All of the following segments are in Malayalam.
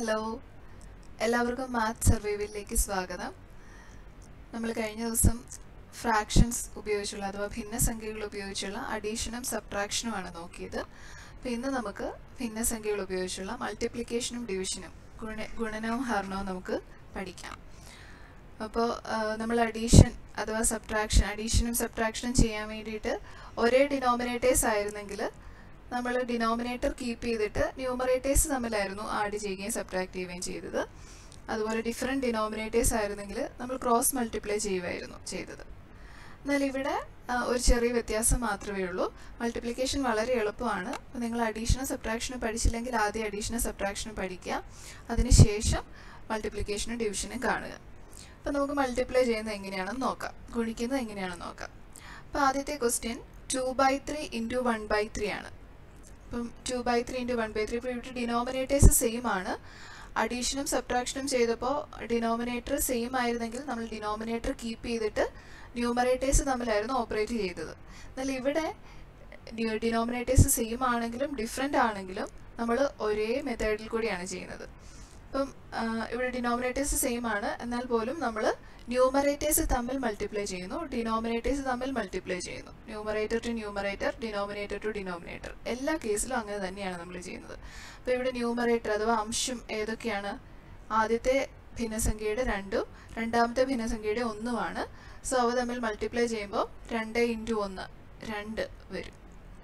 ഹലോ എല്ലാവർക്കും മാത്സ് സർവൈവലിലേക്ക് സ്വാഗതം നമ്മൾ കഴിഞ്ഞ ദിവസം ഫ്രാക്ഷൻസ് ഉപയോഗിച്ചുള്ള അഥവാ ഭിന്നസംഖ്യകൾ ഉപയോഗിച്ചുള്ള അഡീഷനും സബ്ട്രാക്ഷനുമാണ് നോക്കിയത് അപ്പോൾ ഇന്ന് നമുക്ക് ഭിന്നസംഖ്യകൾ ഉപയോഗിച്ചുള്ള മൾട്ടിപ്ലിക്കേഷനും ഡിവിഷനും ഗുണ ഗുണനവും ഹരണവും നമുക്ക് പഠിക്കാം അപ്പോൾ നമ്മൾ അഡീഷൻ അഥവാ സബ്ട്രാക്ഷൻ അഡീഷനും സബ്ട്രാക്ഷനും ചെയ്യാൻ വേണ്ടിയിട്ട് ഒരേ ഡിനോമിനേറ്റേഴ്സ് ആയിരുന്നെങ്കിൽ നമ്മൾ ഡിനോമിനേറ്റർ കീപ്പ് ചെയ്തിട്ട് ന്യൂമറേറ്റേഴ്സ് തമ്മിലായിരുന്നു ആഡ് ചെയ്യുകയും സബ്ട്രാക്ട് ചെയ്യുകയും ചെയ്തത് അതുപോലെ ഡിഫറെൻറ്റ് ഡിനോമിനേറ്റേഴ്സ് ആയിരുന്നെങ്കിൽ നമ്മൾ ക്രോസ് മൾട്ടിപ്ലൈ ചെയ്യുമായിരുന്നു ചെയ്തത് എന്നാൽ ഇവിടെ ആ, ഒരു ചെറിയ വ്യത്യാസം മാത്രമേ ഉള്ളൂ മൾട്ടിപ്ലിക്കേഷൻ വളരെ എളുപ്പമാണ് അപ്പോൾ നിങ്ങൾ അഡീഷനും സബ്ട്രാക്ഷനും പഠിച്ചില്ലെങ്കിൽ ആദ്യം അഡീഷനും സബ്ട്രാക്ഷനും പഠിക്കുക അതിനുശേഷം മൾട്ടിപ്ലിക്കേഷനും ഡിവിഷനും കാണുക അപ്പോൾ നമുക്ക് മൾട്ടിപ്ലൈ ചെയ്യുന്നത് എങ്ങനെയാണെന്ന് നോക്കാം ഗുണിക്കുന്നത് എങ്ങനെയാണെന്ന് നോക്കാം അപ്പോൾ ആദ്യത്തെ question two by three into one by three ആണ് ഇപ്പം two by three into one by three ഇപ്പോൾ ഇവിടെ ഡിനോമിനേറ്റേഴ്സ് സെയിം ആണ് അഡീഷനും സബ്ട്രാക്ഷനും ചെയ്തപ്പോൾ ഡിനോമിനേറ്റർ സെയിം ആയിരുന്നെങ്കിൽ നമ്മൾ ഡിനോമിനേറ്റർ കീപ്പ് ചെയ്തിട്ട് ന്യൂമറേറ്റേഴ്സ് തമ്മിലായിരുന്നു ഓപ്പറേറ്റ് ചെയ്തത് എന്നാൽ ഇവിടെ ഡിനോമിനേറ്റേഴ്സ് സെയിം ആണെങ്കിലും ഡിഫറെൻ്റ് ആണെങ്കിലും നമ്മൾ ഒരേ മെത്തേഡിൽ കൂടിയാണ് ചെയ്യുന്നത് ഇപ്പം ആ, ഇവിടെ ഡിനോമിനേറ്റേഴ്സ് സെയിം ആണ് എന്നാൽ പോലും നമ്മൾ ന്യൂമറേറ്റേഴ്സ് തമ്മിൽ മൾട്ടിപ്ലൈ ചെയ്യുന്നു ഡിനോമിനേറ്റേഴ്സ് തമ്മിൽ മൾട്ടിപ്ലൈ ചെയ്യുന്നു numerator to numerator denominator to denominator എല്ലാ കേസിലും അങ്ങനെ തന്നെയാണ് നമ്മൾ ചെയ്യുന്നത് അപ്പോൾ ഇവിടെ ന്യൂമറേറ്റർ അഥവാ അംശം ഏതൊക്കെയാണ് ആദ്യത്തെ ഭിന്നസംഖ്യയുടെ രണ്ടും രണ്ടാമത്തെ ഭിന്നസംഖ്യയുടെ ഒന്നുമാണ് സോ അവ തമ്മിൽ മൾട്ടിപ്ലൈ ചെയ്യുമ്പോൾ രണ്ട് ഇൻറ്റു ഒന്ന് രണ്ട് വരും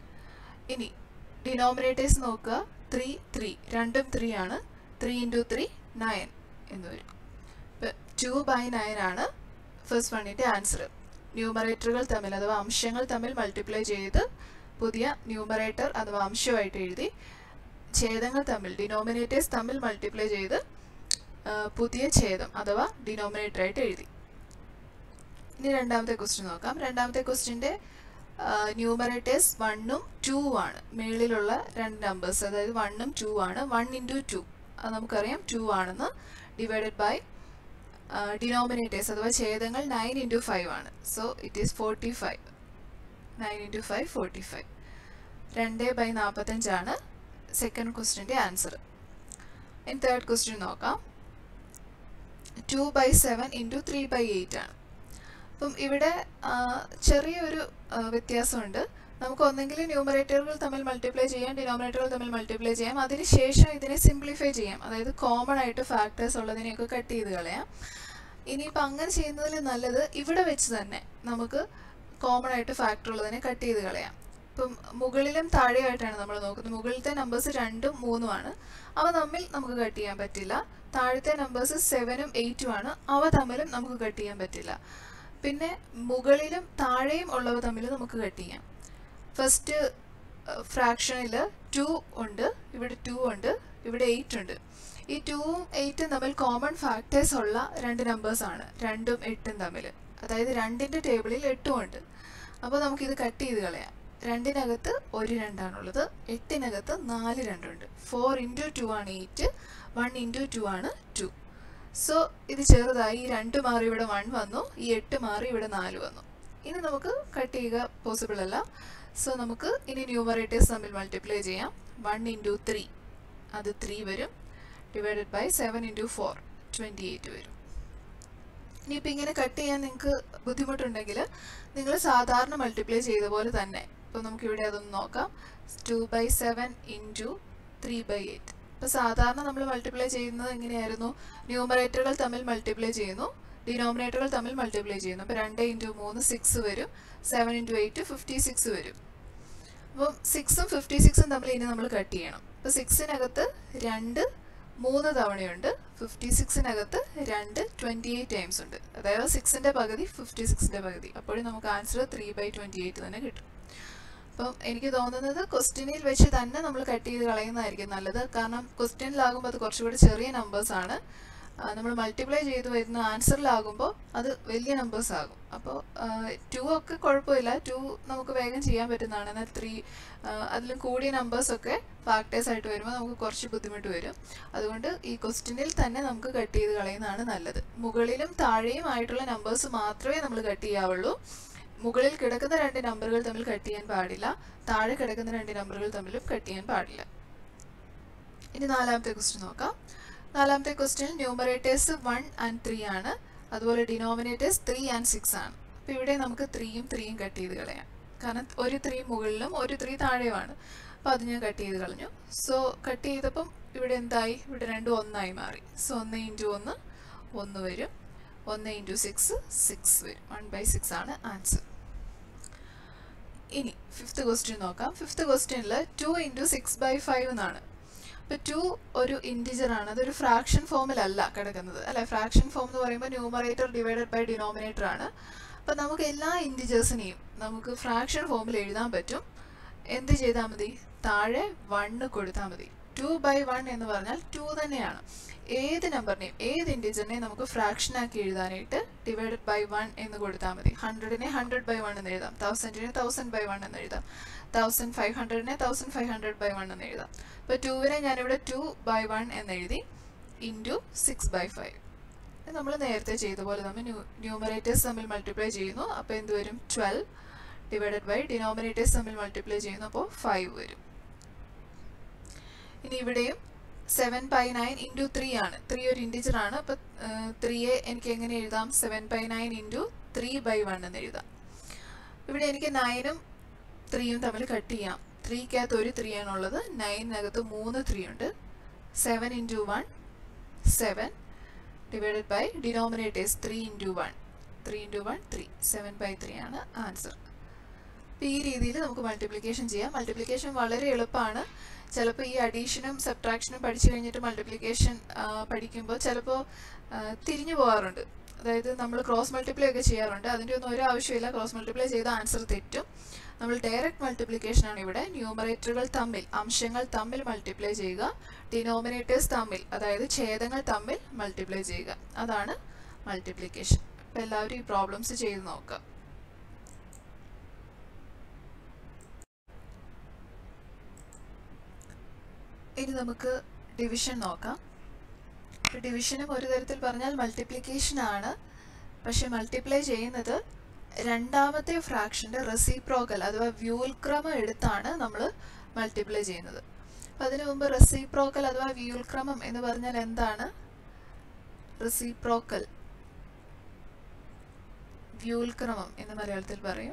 ഇനി ഡിനോമിനേറ്റേഴ്സ് നോക്കുക ത്രീ ത്രീ രണ്ടും ത്രീ ആണ് ത്രീ ഇൻറ്റു ത്രീ നയൻ എന്ന് വരും ഇപ്പം ടു ബൈ നയൻ ആണ് ഫസ്റ്റ് വണ്ണിൻ്റെ ആൻസർ ന്യൂമറേറ്ററുകൾ തമ്മിൽ അഥവാ അംശങ്ങൾ തമ്മിൽ മൾട്ടിപ്ലൈ ചെയ്ത് പുതിയ ന്യൂമറേറ്റർ അഥവാ അംശമായിട്ട് എഴുതി ഛേദങ്ങൾ തമ്മിൽ ഡിനോമിനേറ്റേഴ്സ് തമ്മിൽ മൾട്ടിപ്ലൈ ചെയ്ത് ആ, പുതിയ ഛേദം അഥവാ ഡിനോമിനേറ്റർ ആയിട്ട് എഴുതി ഇനി രണ്ടാമത്തെ ക്വസ്റ്റ്യൻ നോക്കാം രണ്ടാമത്തെ ക്വസ്റ്റ്യൻ്റെ ന്യൂമറേറ്റേഴ്സ് വണ്ണും ടൂ ആണ് മേളിലുള്ള രണ്ട് നമ്പേഴ്സ് അതായത് വണ്ണും ടൂ ആണ് വൺ ഇൻറ്റു ടു അത് നമുക്കറിയാം ടു ആണെന്ന് ഡിവൈഡഡ് ബൈ ഡിനോമിനേറ്റേഴ്സ് അഥവാ ഛേദങ്ങൾ നയൻ ഇൻറ്റു ഫൈവ് ആണ് so it is forty five nine into five forty five രണ്ട് ബൈ നാൽപ്പത്തഞ്ചാണ് സെക്കൻഡ് ക്വസ്റ്റിൻ്റെ ആൻസർ ഇനി തേർഡ് ക്വസ്റ്റ്യൻ നോക്കാം two by seven into three by eight ആണ് അപ്പം ഇവിടെ ആ, ചെറിയൊരു ആ, വ്യത്യാസമുണ്ട് നമുക്ക് ഒന്നെങ്കിൽ ന്യൂമറേറ്ററുകൾ തമ്മിൽ മൾട്ടിപ്ലൈ ചെയ്യാം ഡിനോമിനേറ്ററുകൾ തമ്മിൽ മൾട്ടിപ്ലൈ ചെയ്യാം അതിനുശേഷം ഇതിനെ സിംപ്ലിഫൈ ചെയ്യാം അതായത് കോമൺ ആയിട്ട് ഫാക്ടേഴ്സ് ഉള്ളതിനെയൊക്കെ കട്ട് ചെയ്ത് കളയാം ഇനിയിപ്പോൾ അങ്ങനെ ചെയ്യുന്നതിൽ നല്ലത് ഇവിടെ വെച്ച് തന്നെ നമുക്ക് കോമൺ ആയിട്ട് ഫാക്ടർ ഉള്ളതിനെ കട്ട് ചെയ്ത് കളയാം ഇപ്പം മുകളിലും താഴെയായിട്ടാണ് നമ്മൾ നോക്കുന്നത് മുകളിലത്തെ നമ്പേഴ്സ് രണ്ടും മൂന്നുമാണ് അവ തമ്മിൽ നമുക്ക് കട്ട് ചെയ്യാൻ പറ്റില്ല താഴത്തെ നമ്പേഴ്സ് സെവനും എയ്റ്റും ആണ് അവ തമ്മിലും നമുക്ക് കട്ട് ചെയ്യാൻ പറ്റില്ല പിന്നെ മുകളിലും താഴെയും ഉള്ളവ തമ്മിൽ നമുക്ക് കട്ട് ചെയ്യാം ഫസ്റ്റ് ഫ്രാക്ഷനിൽ ടു ഉണ്ട് ഇവിടെ ടു ഉണ്ട് ഇവിടെ എയ്റ്റ് ഉണ്ട് ഈ ടൂവും എയ്റ്റും തമ്മിൽ കോമൺ ഫാക്ടേഴ്സ് ഉള്ള രണ്ട് നമ്പേഴ്സ് ആണ് രണ്ടും എട്ടും തമ്മിൽ അതായത് രണ്ടിൻ്റെ ടേബിളിൽ എട്ടും ഉണ്ട് അപ്പോൾ നമുക്കിത് കട്ട് ചെയ്ത് കളയാം രണ്ടിനകത്ത് ഒരു രണ്ടാണുള്ളത് എട്ടിനകത്ത് നാല് രണ്ടുണ്ട് ഫോർ ഇൻറ്റു ടു ആണ് എയ്റ്റ് വൺ ഇൻറ്റു ടു ആണ് ടു സോ ഇത് ചെറുതായി ഈ രണ്ട് മാറി ഇവിടെ വൺ വന്നു ഈ എട്ട് മാറി ഇവിടെ നാല് വന്നു ഇനി നമുക്ക് കട്ട് ചെയ്യുക പോസിബിൾ അല്ല സോ നമുക്ക് ഇനി ന്യൂമറേറ്റേഴ്സ് തമ്മിൽ മൾട്ടിപ്ലൈ ചെയ്യാം വൺ ഇൻറ്റു ത്രീ അത് ത്രീ വരും divided by seven into four twenty eight വരും ഇനിയിപ്പോൾ ഇങ്ങനെ കട്ട് ചെയ്യാൻ നിങ്ങൾക്ക് ബുദ്ധിമുട്ടുണ്ടെങ്കിൽ നിങ്ങൾ സാധാരണ മൾട്ടിപ്ലൈ ചെയ്ത പോലെ തന്നെ ഇപ്പോൾ നമുക്കിവിടെ അതൊന്ന് നോക്കാം two by seven into three by eight ഇപ്പോൾ സാധാരണ നമ്മൾ മൾട്ടിപ്ലൈ ചെയ്യുന്നത് എങ്ങനെയായിരുന്നു ന്യൂമറേറ്ററുകൾ തമ്മിൽ മൾട്ടിപ്ലൈ ചെയ്യുന്നു ഡിനോമിനേറ്ററുകൾ തമ്മിൽ മൾട്ടിപ്ലൈ ചെയ്യുന്നു അപ്പോൾ രണ്ട് ഇൻറ്റു മൂന്ന് സിക്സ് വരും seven into eight fifty six വരും അപ്പം സിക്സും ഫിഫ്റ്റി സിക്സും തമ്മിൽ ഇനി നമ്മൾ കട്ട് ചെയ്യണം അപ്പോൾ സിക്സിനകത്ത് രണ്ട് മൂന്ന് തവണയുണ്ട് ഫിഫ്റ്റി സിക്സിനകത്ത് രണ്ട് ട്വൻറ്റി എയ്റ്റ് ടൈംസ് ഉണ്ട് അതായത് സിക്സിൻ്റെ പകുതി ഫിഫ്റ്റി സിക്സിൻ്റെ പകുതി അപ്പോഴും നമുക്ക് answer three by twenty eight തന്നെ കിട്ടും അപ്പം എനിക്ക് തോന്നുന്നത് ക്വസ്റ്റ്യനിൽ വെച്ച് തന്നെ നമ്മൾ കട്ട് ചെയ്ത് കളയുന്നതായിരിക്കും നല്ലത് കാരണം ക്വസ്റ്റ്യനിലാകുമ്പോൾ അത് കുറച്ചുകൂടി ചെറിയ നമ്പേഴ്സ് ആണ് നമ്മൾ മൾട്ടിപ്ലൈ ചെയ്ത് വരുന്ന ആൻസറിലാകുമ്പോൾ അത് വലിയ നമ്പേഴ്സ് ആകും അപ്പോൾ ടു ഒക്കെ കുഴപ്പമില്ല ടു നമുക്ക് വേഗം ചെയ്യാൻ പറ്റുന്നതാണ് എന്നാൽ ത്രീ അതിലും കൂടിയ നമ്പേഴ്സൊക്കെ ഫാക്ടേഴ്സ് ആയിട്ട് വരുമ്പോൾ നമുക്ക് കുറച്ച് ബുദ്ധിമുട്ട് വരും അതുകൊണ്ട് ഈ ക്വസ്റ്റ്യനിൽ തന്നെ നമുക്ക് കട്ട് ചെയ്ത് കളയുന്നതാണ് നല്ലത് മുകളിലും താഴെയും ആയിട്ടുള്ള നമ്പേഴ്സ് മാത്രമേ നമ്മൾ കട്ട് ചെയ്യാവുള്ളൂ മുകളിൽ കിടക്കുന്ന രണ്ട് നമ്പറുകൾ തമ്മിൽ കട്ട് ചെയ്യാൻ പാടില്ല താഴെ കിടക്കുന്ന രണ്ട് നമ്പറുകൾ തമ്മിലും കട്ട് ചെയ്യാൻ പാടില്ല ഇനി നാലാമത്തെ ക്വസ്റ്റ്യൻ നോക്കാം നാലാമത്തെ question numerators one and three ആണ് അതുപോലെ ഡിനോമിനേറ്റേഴ്സ് ത്രീ ആൻഡ് സിക്സ് ആണ് അപ്പോൾ ഇവിടെ നമുക്ക് ത്രീയും ത്രീയും കട്ട് ചെയ്ത് കളയാം കാരണം ഒരു ത്രീ മുകളിലും ഒരു ത്രീ താഴെയുമാണ് അപ്പോൾ അത് ഞാൻ കട്ട് ചെയ്ത് കളഞ്ഞു സോ കട്ട് ചെയ്തപ്പം ഇവിടെ എന്തായി ഇവിടെ രണ്ടും ഒന്നായി മാറി സോ ഒന്ന് ഇൻറ്റു ഒന്ന് ഒന്ന് വരും ഒന്ന് ഇൻറ്റു സിക്സ് സിക്സ് വരും വൺ ബൈ സിക്സ് ആണ് ആൻസർ ഇനി ഫിഫ്ത്ത് ക്വസ്റ്റ്യൻ നോക്കാം ഫിഫ്ത്ത് ക്വസ്റ്റ്യനിൽ two into six by five എന്നാണ് ഇപ്പോൾ ടു ഒരു ഇൻറ്റിജർ ആണ് അതൊരു ഫ്രാക്ഷൻ ഫോമിലല്ല കിടക്കുന്നത് അല്ലെ ഫ്രാക്ഷൻ ഫോം എന്ന് പറയുമ്പോൾ ന്യൂമറേറ്റർ ഡിവൈഡഡ് ബൈ ഡിനോമിനേറ്റർ ആണ് അപ്പോൾ നമുക്ക് എല്ലാ ഇൻറ്റിജേഴ്സിനെയും നമുക്ക് ഫ്രാക്ഷൻ ഫോമിൽ എഴുതാൻ പറ്റും എന്ത് ചെയ്താൽ മതി താഴെ വണ്ണ് കൊടുത്താൽ മതി ടു ബൈ വൺ എന്ന് പറഞ്ഞാൽ ടു തന്നെയാണ് ഏത് നമ്പറിനെയും ഏത് ഇൻറ്റിജറിനെയും നമുക്ക് ഫ്രാക്ഷൻ ആക്കി എഴുതാനായിട്ട് ഡിവൈഡഡ് ബൈ വൺ എന്ന് കൊടുത്താൽ മതി ഹൺഡ്രഡിനെ ഹൺഡ്രഡ് ബൈ വൺ എന്ന് എഴുതാം തൗസൻഡിനെ തൗസൻഡ് ബൈ വൺ എന്ന് എഴുതാം തൗസൻഡ് ഫൈവ് ഹൺഡ്രഡിനെ thousand five hundred by one എന്ന് എഴുതാം ഇപ്പോൾ ടുവിനെ ഞാനിവിടെ ടു ബൈ വൺ എന്ന് എഴുതി ഇൻറ്റു സിക്സ് ബൈ ഫൈവ് നമ്മൾ നേരത്തെ ചെയ്ത പോലെ നമ്മൾ ന്യൂ ന്യൂമറേറ്റേഴ്സ് തമ്മിൽ മൾട്ടിപ്ലൈ ചെയ്യുന്നു അപ്പോൾ എന്ത് വരും ട്വൽവ് ഡിവൈഡഡ് ബൈ ഡിനോമിനേറ്റേഴ്സ് തമ്മിൽ മൾട്ടിപ്ലൈ ചെയ്യുന്നു അപ്പോൾ ഫൈവ് വരും ഇനി ഇവിടെയും seven by nine into three ആണ് ത്രീ ഒരു ഇൻറ്റിജർ ആണ് അപ്പോൾ ത്രീയെ എനിക്ക് എങ്ങനെ എഴുതാം seven by nine into three by one എന്ന് എഴുതാം ഇവിടെ എനിക്ക് നയനും ത്രീയും തമ്മിൽ കട്ട് ചെയ്യാം ത്രീക്കകത്ത് ഒരു ത്രീ ആണുള്ളത് നയനിനകത്ത് മൂന്ന് ത്രീ ഉണ്ട് seven into one seven divided by denominators three into one three into one three seven by three ആണ് ആൻസർ അപ്പോൾ ഈ രീതിയിൽ നമുക്ക് മൾട്ടിപ്ലിക്കേഷൻ ചെയ്യാം മൾട്ടിപ്ലിക്കേഷൻ വളരെ എളുപ്പമാണ് ചിലപ്പോൾ ഈ അഡീഷനും സബ്ട്രാക്ഷനും പഠിച്ചു കഴിഞ്ഞിട്ട് മൾട്ടിപ്ലിക്കേഷൻ പഠിക്കുമ്പോൾ ചിലപ്പോൾ തിരിഞ്ഞു പോകാറുണ്ട് അതായത് നമ്മൾ ക്രോസ് മൾട്ടിപ്ലൈ ഒക്കെ ചെയ്യാറുണ്ട് അതിൻ്റെ ഒന്നും ഒരു ആവശ്യമില്ല ക്രോസ് മൾട്ടിപ്ലൈ ചെയ്ത ആൻസർ തെറ്റും നമ്മൾ ഡയറക്റ്റ് മൾട്ടിപ്ലിക്കേഷൻ ആണ് ഇവിടെ ന്യൂമറേറ്ററുകൾ തമ്മിൽ അംശങ്ങൾ തമ്മിൽ മൾട്ടിപ്ലൈ ചെയ്യുക ഡിനോമിനേറ്റേഴ്സ് തമ്മിൽ അതായത് ഛേദങ്ങൾ തമ്മിൽ മൾട്ടിപ്ലൈ ചെയ്യുക അതാണ് മൾട്ടിപ്ലിക്കേഷൻ അപ്പോൾ എല്ലാവരും ഈ പ്രോബ്ലംസ് ചെയ്ത് നോക്കുക ഇനി നമുക്ക് ഡിവിഷൻ നോക്കാം ഡിവിഷനും ഒരു തരത്തിൽ പറഞ്ഞാൽ മൾട്ടിപ്ലിക്കേഷൻ ആണ് പക്ഷെ മൾട്ടിപ്ലൈ ചെയ്യുന്നത് രണ്ടാമത്തെ ഫ്രാക്ഷൻ്റെ റെസിപ്രോക്കൽ അഥവാ വ്യൂൽക്രമം എടുത്താണ് നമ്മൾ മൾട്ടിപ്ലൈ ചെയ്യുന്നത് അപ്പം അതിനു മുമ്പ് റെസിപ്രോക്കൽ അഥവാ വ്യൂൽക്രമം എന്ന് പറഞ്ഞാൽ എന്താണ് റെസിപ്രോക്കൽ വ്യൂൽക്രമം എന്ന് മലയാളത്തിൽ പറയും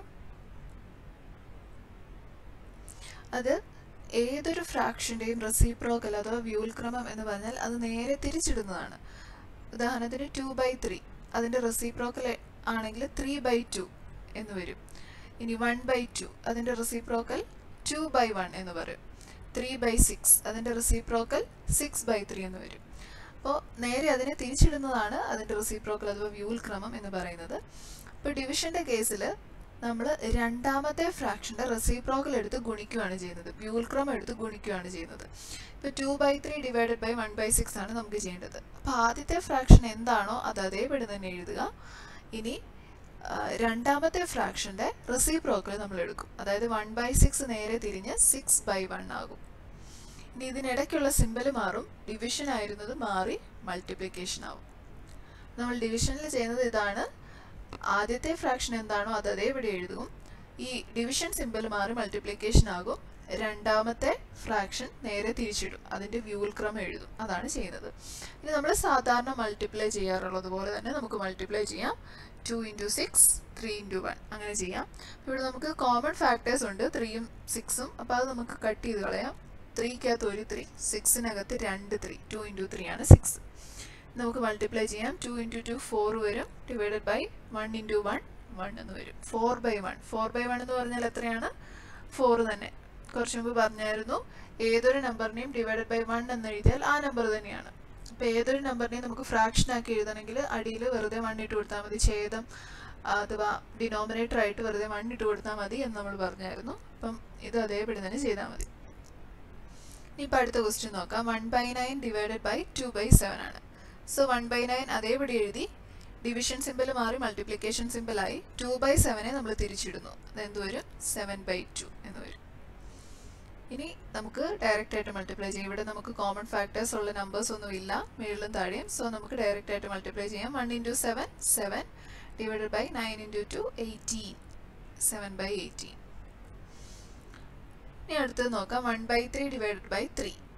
അത് ഏതൊരു ഫ്രാക്ഷൻ്റെയും റെസിപ്രോക്കൽ അഥവാ വ്യൂൽക്രമം എന്ന് പറഞ്ഞാൽ അത് നേരെ തിരിച്ചിടുന്നതാണ് ഉദാഹരണത്തിന് ടു ബൈ ത്രീ അതിൻ്റെ റെസിപ്രോക്കൽ ആണെങ്കിൽ ത്രീ ബൈ ടു എന്ന് വരും ഇനി വൺ ബൈ ടു അതിൻ്റെ റെസിപ്രോക്കൽ ടു ബൈ വൺ എന്ന് പറയും ത്രീ ബൈ സിക്സ് അതിൻ്റെ റെസിപ്രോക്കൽ സിക്സ് ബൈ ത്രീ എന്ന് വരും അപ്പോൾ നേരെ അതിനെ തിരിച്ചിടുന്നതാണ് അതിൻ്റെ റെസിപ്രോക്കൽ അഥവാ വ്യൂൽ ക്രമം എന്ന് പറയുന്നത് അപ്പോൾ ഡിവിഷൻ്റെ കേസിൽ നമ്മൾ രണ്ടാമത്തെ ഫ്രാക്ഷൻ്റെ റെസിപ്രോക്കൽ എടുത്ത് ഗുണിക്കുകയാണ് ചെയ്യുന്നത് വ്യൂൽ ക്രമം എടുത്ത് ഗുണിക്കുകയാണ് ചെയ്യുന്നത് ഇപ്പോൾ two by three divided by one by six ആണ് നമുക്ക് ചെയ്യേണ്ടത് അപ്പോൾ ആദ്യത്തെ ഫ്രാക്ഷൻ എന്താണോ അത് അതേപടി തന്നെ എഴുതുക ഇനി രണ്ടാമത്തെ ഫ്രാക്ഷൻ്റെ റെസിപ്രോക്കൽ നമ്മൾ എടുക്കും അതായത് വൺ ബൈ സിക്സ് നേരെ തിരിഞ്ഞ് സിക്സ് ബൈ വൺ ആകും ഇനി ഇതിനിടയ്ക്കുള്ള സിമ്പൽ മാറും ഡിവിഷൻ ആയിരുന്നത് മാറി മൾട്ടിപ്ലിക്കേഷൻ ആവും നമ്മൾ ഡിവിഷനിൽ ചെയ്യുന്നത് ഇതാണ് ആദ്യത്തെ ഫ്രാക്ഷൻ എന്താണോ അത് അതേപടി എഴുതും ഈ ഡിവിഷൻ സിമ്പൽ മാറി മൾട്ടിപ്ലിക്കേഷൻ ആകും രണ്ടാമത്തെ ഫ്രാക്ഷൻ നേരെ തിരിച്ചിടും അതിൻ്റെ വ്യൂൽ ക്രമം എഴുതും അതാണ് ചെയ്യുന്നത് ഇനി നമ്മൾ സാധാരണ മൾട്ടിപ്ലൈ ചെയ്യാറുള്ളത് പോലെ തന്നെ നമുക്ക് മൾട്ടിപ്ലൈ ചെയ്യാം two into six three into one അങ്ങനെ ചെയ്യാം ഇവിടെ നമുക്ക് കോമൺ ഫാക്ടേഴ്സ് ഉണ്ട് ത്രീയും സിക്സും അപ്പോൾ അത് നമുക്ക് കട്ട് ചെയ്ത് കളയാം ത്രീക്കകത്ത് ഒരു ത്രീ സിക്സിനകത്ത് രണ്ട് ത്രീ ടു ഇൻറ്റു ത്രീ ആണ് സിക്സ് നമുക്ക് മൾട്ടിപ്ലൈ ചെയ്യാം ടു ഇൻറ്റു ടു ഫോർ വരും divided by one into one one എന്ന് വരും four by one four by one എന്ന് പറഞ്ഞാൽ എത്രയാണ് ഫോർ തന്നെ കുറച്ച് മുമ്പ് പറഞ്ഞായിരുന്നു ഏതൊരു നമ്പറിനെയും ഡിവൈഡഡ് ബൈ വൺ എന്ന് എഴുതിയാൽ ആ നമ്പർ തന്നെയാണ് അപ്പോൾ ഏതൊരു നമ്പറിനെയും നമുക്ക് ഫ്രാക്ഷൻ ആക്കി എഴുതണമെങ്കിൽ അടിയിൽ വെറുതെ വൺ ഇട്ട് കൊടുത്താൽ മതി ഛേദം അഥവാ ഡിനോമിനേറ്റർ ആയിട്ട് വെറുതെ വൺ ഇട്ട് കൊടുത്താൽ മതി എന്ന് നമ്മൾ പറഞ്ഞായിരുന്നു അപ്പം ഇത് അതേപടി തന്നെ ചെയ്താൽ മതി ഇനിയിപ്പോൾ അടുത്ത ക്വസ്റ്റ്യൻ നോക്കാം one by nine divided by two by seven ആണ് സോ വൺ ബൈ നയൻ അതേപടി എഴുതി ഡിവിഷൻ സിമ്പിൾ മാറി മൾട്ടിപ്ലിക്കേഷൻ സിമ്പിളായി ടു ബൈ സെവനെ നമ്മൾ തിരിച്ചിടുന്നു അതെന്ത് വരും സെവൻ ബൈ ടു എന്ന് വരും ഇനി നമുക്ക് ഡയറക്റ്റ് ആയിട്ട് മൾട്ടിപ്ലൈ ചെയ്യാം ഇവിടെ നമുക്ക് കോമൺ ഫാക്ടേഴ്സ് ഉള്ള നമ്പേഴ്സ് ഒന്നും ഇല്ല മേളിലും താഴെയും സോ നമുക്ക് ഡയറക്റ്റ് ആയിട്ട് മൾട്ടിപ്ലൈ ചെയ്യാം one into seven seven divided by nine into two eighteen seven by eighteen ഇനി അടുത്തത് നോക്കാം one by three divided by three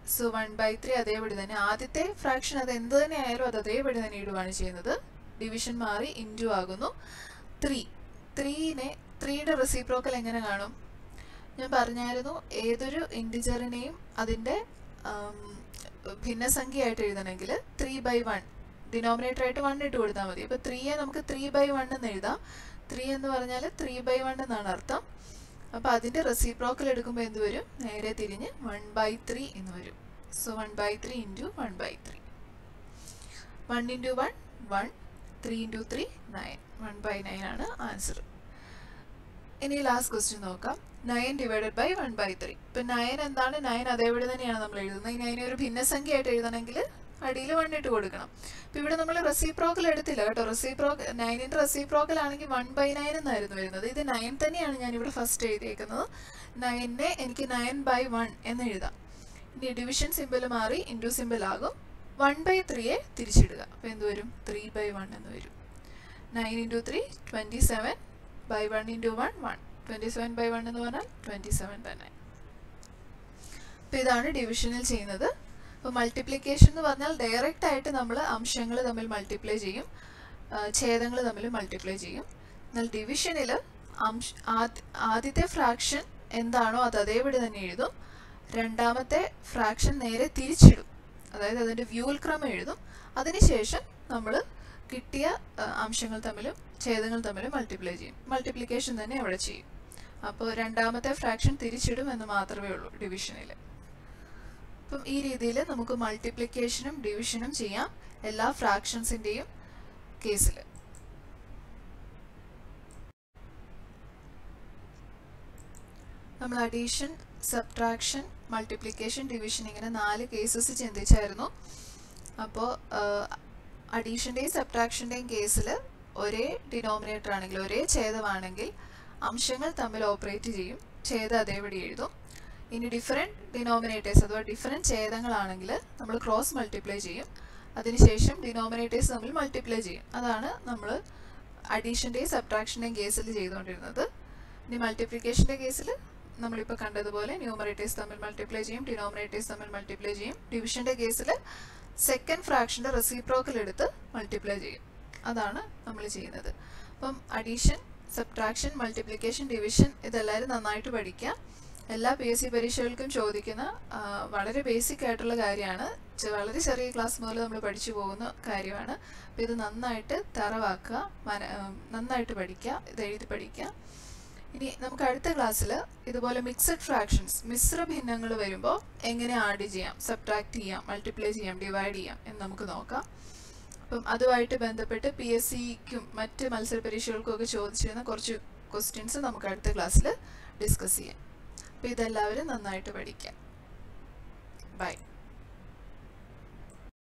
so one by three അതേപടി തന്നെ ആദ്യത്തെ ഫ്രാക്ഷൻ അത് എന്ത് തന്നെ ആയാലും അത് അതേപടി തന്നെ ഇടുവാണ് ചെയ്യുന്നത് ഡിവിഷൻ മാറി ഇൻറ്റു ആകുന്നു ത്രീ ത്രീനെ ത്രീയുടെ റെസിപ്രോക്കൽ എങ്ങനെ കാണും ഞാൻ പറഞ്ഞായിരുന്നു ഏതൊരു ഇൻഡിജറിനെയും അതിൻ്റെ ഭിന്നസംഖ്യയായിട്ട് എഴുതണമെങ്കിൽ ത്രീ ബൈ വൺ ഡിനോമിനേറ്റർ ആയിട്ട് വൺ ഇട്ട് കൊടുത്താൽ മതി അപ്പോൾ ത്രീയെ നമുക്ക് ത്രീ ബൈ വൺ എന്ന് എഴുതാം ത്രീ എന്ന് പറഞ്ഞാൽ ത്രീ ബൈ വൺ എന്നാണ് അർത്ഥം അപ്പോൾ അതിൻ്റെ റെസിപ്രോക്കൽ എടുക്കുമ്പോൾ എന്ത് വരും നേരെ തിരിഞ്ഞ് വൺ ബൈ ത്രീ എന്ന് വരും so one by three into one by three one into one one three into three nine one by nine ആണ് ആൻസർ ഇനി ലാസ്റ്റ് ക്വസ്റ്റ്യൻ നോക്കാം nine divided by one by three ഇപ്പം നയൻ എന്താണ് നയൻ അതേപോലെ തന്നെയാണ് നമ്മൾ എഴുതുന്നത് ഇനി അതിനെ ഒരു ഭിന്നസംഖ്യയായിട്ട് എഴുതണമെങ്കിൽ അടിയിൽ വൺ ഇട്ട് കൊടുക്കണം ഇപ്പം ഇവിടെ നമ്മൾ റെസിപ്രോക്കൽ എടുത്തില്ല കേട്ടോ റെസിപ്രോക്കൽ നയനിൻ്റെ റെസിപ്രോക്കൽ ആണെങ്കിൽ വൺ ബൈ നയൻ എന്നായിരുന്നു വരുന്നത് ഇത് നയൻ തന്നെയാണ് ഞാൻ ഇവിടെ ഫസ്റ്റ് എഴുതിയേക്കുന്നത് നയനെ എനിക്ക് നയൻ ബൈ വൺ എന്ന് എഴുതാം ഇനി ഡിവിഷൻ സിമ്പിൾ മാറി ഇൻറ്റു സിമ്പിൾ ആകും വൺ ബൈ ത്രീയെ തിരിച്ചിടുക അപ്പോൾ എന്ത് വരും ത്രീ ബൈ വൺ എന്ന് വരും nine into three twenty seven by one into one one twenty seven by one എന്ന് പറഞ്ഞാൽ ട്വൻറ്റി സെവൻ തന്നെ അപ്പോൾ ഇതാണ് ഡിവിഷനിൽ ചെയ്യുന്നത് അപ്പോൾ മൾട്ടിപ്ലിക്കേഷൻ എന്ന് പറഞ്ഞാൽ ഡയറക്റ്റ് ആയിട്ട് നമ്മൾ അംശങ്ങൾ തമ്മിൽ മൾട്ടിപ്ലൈ ചെയ്യും ഛേദങ്ങൾ തമ്മിൽ മൾട്ടിപ്ലൈ ചെയ്യും എന്നാൽ ഡിവിഷനിൽ അംശ ആദ്യത്തെ ഫ്രാക്ഷൻ എന്താണോ അത് അതേപടി തന്നെ എഴുതും രണ്ടാമത്തെ ഫ്രാക്ഷൻ നേരെ തിരിച്ചിടും അതായത് അതിൻ്റെ വ്യൂൽക്രമം എഴുതും അതിനുശേഷം നമ്മൾ കിട്ടിയ അംശങ്ങൾ തമ്മിലും ഛേദങ്ങൾ തമ്മിലും മൾട്ടിപ്ലൈ ചെയ്യും മൾട്ടിപ്ലിക്കേഷൻ തന്നെ അവിടെ ചെയ്യും അപ്പോൾ രണ്ടാമത്തെ ഫ്രാക്ഷൻ തിരിച്ചിടും എന്ന് മാത്രമേ ഉള്ളൂ ഡിവിഷനിൽ അപ്പം ഈ രീതിയിൽ നമുക്ക് മൾട്ടിപ്ലിക്കേഷനും ഡിവിഷനും ചെയ്യാം എല്ലാ ഫ്രാക്ഷൻസിൻ്റെയും കേസിൽ നമ്മൾ അഡീഷൻ സബ്ട്രാക്ഷൻ മൾട്ടിപ്ലിക്കേഷൻ ഡിവിഷൻ ഇങ്ങനെ നാല് കേസസ് ചിന്തിച്ചായിരുന്നു അപ്പോൾ അഡീഷൻ്റെയും സബ്ട്രാക്ഷൻ്റെയും കേസിൽ ഒരേ ഡിനോമിനേറ്റർ ആണെങ്കിൽ ഒരേ ഛേദമാണെങ്കിൽ അംശങ്ങൾ തമ്മിൽ ഓപ്പറേറ്റ് ചെയ്യും ഛേദം അതേപടി എഴുതും ഇനി ഡിഫറെൻറ്റ് ഡിനോമിനേറ്റേഴ്സ് അഥവാ ഡിഫറെൻറ്റ് ഛേദങ്ങളാണെങ്കിൽ നമ്മൾ ക്രോസ് മൾട്ടിപ്ലൈ ചെയ്യും അതിനുശേഷം ഡിനോമിനേറ്റേഴ്സ് തമ്മിൽ മൾട്ടിപ്ലൈ ചെയ്യും അതാണ് നമ്മൾ അഡീഷൻ്റെയും സബ്ട്രാക്ഷൻ്റെയും കേസിൽ ചെയ്തുകൊണ്ടിരുന്നത് ഇനി മൾട്ടിപ്ലിക്കേഷൻ്റെ കേസിൽ നമ്മളിപ്പോൾ കണ്ടതുപോലെ ന്യൂമറേറ്റേഴ്സ് തമ്മിൽ മൾട്ടിപ്ലൈ ചെയ്യും ഡിനോമിനേറ്റേഴ്സ് തമ്മിൽ മൾട്ടിപ്ലൈ ചെയ്യും ഡിവിഷൻ്റെ കേസിൽ സെക്കൻഡ് ഫ്രാക്ഷൻ്റെ റെസിപ്രോക്കൽ എടുത്ത് മൾട്ടിപ്ലൈ ചെയ്യും അതാണ് നമ്മൾ ചെയ്യുന്നത് അപ്പം അഡീഷൻ സബ്ട്രാക്ഷൻ മൾട്ടിപ്ലിക്കേഷൻ ഡിവിഷൻ ഇതെല്ലാവരും നന്നായിട്ട് പഠിക്കുക എല്ലാ പി എസ് സി പരീക്ഷകൾക്കും ചോദിക്കുന്ന വളരെ ബേസിക് ആയിട്ടുള്ള കാര്യമാണ് വളരെ ചെറിയ ക്ലാസ് മുതൽ നമ്മൾ പഠിച്ചു പോകുന്ന കാര്യമാണ് അപ്പോൾ ഇത് നന്നായിട്ട് തറവാക്കുക മന നന്നായിട്ട് പഠിക്കുക ഇത് എഴുതി പഠിക്കുക ഇനി നമുക്ക് അടുത്ത ക്ലാസ്സിൽ ഇതുപോലെ മിക്സഡ് ഫ്രാക്ഷൻസ് മിശ്ര ഭിന്നങ്ങൾ വരുമ്പോൾ എങ്ങനെ ആഡ് ചെയ്യാം സബ്ട്രാക്ട് ചെയ്യാം മൾട്ടിപ്ലൈ ചെയ്യാം ഡിവൈഡ് ചെയ്യാം എന്ന് നമുക്ക് നോക്കാം അപ്പം അതുമായിട്ട് ബന്ധപ്പെട്ട് പി എസ് സിക്കും മറ്റ് മത്സര പരീക്ഷകൾക്കും ഒക്കെ ചോദിച്ചിരുന്ന കുറച്ച് ക്വസ്റ്റ്യൻസ് നമുക്ക് അടുത്ത ക്ലാസ്സിൽ ഡിസ്കസ് ചെയ്യാം അപ്പോൾ ഇതെല്ലാവരും നന്നായിട്ട് പഠിക്കാം ബൈ